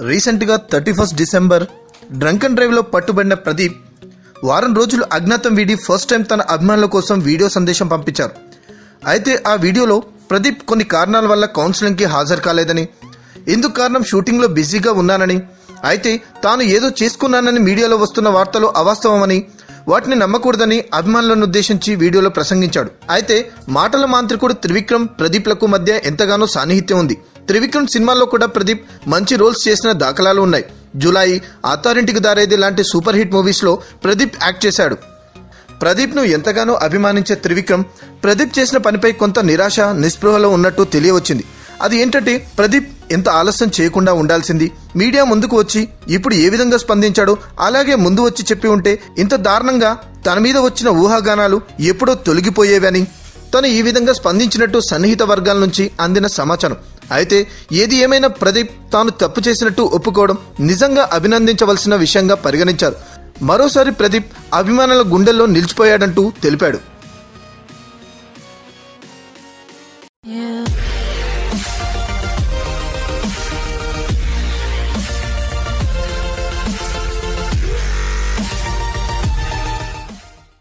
రీసెంట్గా thirty first December drunk and డ్రైవ్లో పట్టుబడిన ప్రదీప్ వారం రోజులు అజ్ఞాతం వీడి ఫస్ట్ టైం తన అభిమానుల కోసం వీడియో సందేశం పంపించారు అయితే ఆ వీడియోలో ప్రదీప్ కొన్ని కారణాల వల్ల కౌన్సిలింగ్కి హాజరు కాలేదని ఎందుకు కారణం షూటింగ్లో బిజీగా ఉన్నానని అయితే తాను ఏదో చేసుకున్నానని మీడియాలో వస్తున్న వార్తలు అవాస్తవమని వాటిని నమ్మకూడదని అభిమానులను ఉద్దేశించి వీడియోలో ప్రసంగించాడు అయితే మాటల మాంత్రికుడు త్రివిక్రమ్ ప్రదీప్లకు మధ్య ఎంతగానో సాన్నిహిత్యం ఉంది త్రివిక్రమ్ సినిమాల్లో కూడా ప్రదీప్ మంచి రోల్స్ చేసిన దాఖలాలు ఉన్నాయి జులై అత్తారింటికి దారేది లాంటి సూపర్ హిట్ మూవీస్లో ప్రదీప్ యాక్ట్ చేశాడు ప్రదీప్ను ఎంతగానో అభిమానించే త్రివిక్రమ్ ప్రదీప్ చేసిన పనిపై కొంత నిరాశ నిస్పృహలో ఉన్నట్టు తెలియవచ్చింది అది ఏంటంటే ప్రదీప్ ఎంత ఆలస్యం చేయకుండా ఉండాల్సింది మీడియా ముందుకు వచ్చి ఇప్పుడు ఏ విధంగా స్పందించాడో అలాగే ముందు వచ్చి చెప్పి ఉంటే ఇంత దారుణంగా తన మీద వచ్చిన ఊహాగానాలు ఎప్పుడో తొలగిపోయేవని తను ఈ విధంగా స్పందించినట్టు సన్నిహిత వర్గాల నుంచి అందిన సమాచారం అయితే ఏది ఏమైనా ప్రదీప్ తాను తప్పు చేసినట్టు ఒప్పుకోవడం నిజంగా అభినందించవలసిన విషయంగా పరిగణించారు మరోసారి ప్రదీప్ అభిమానుల గుండెల్లో నిలిచిపోయాడంటూ తెలిపాడు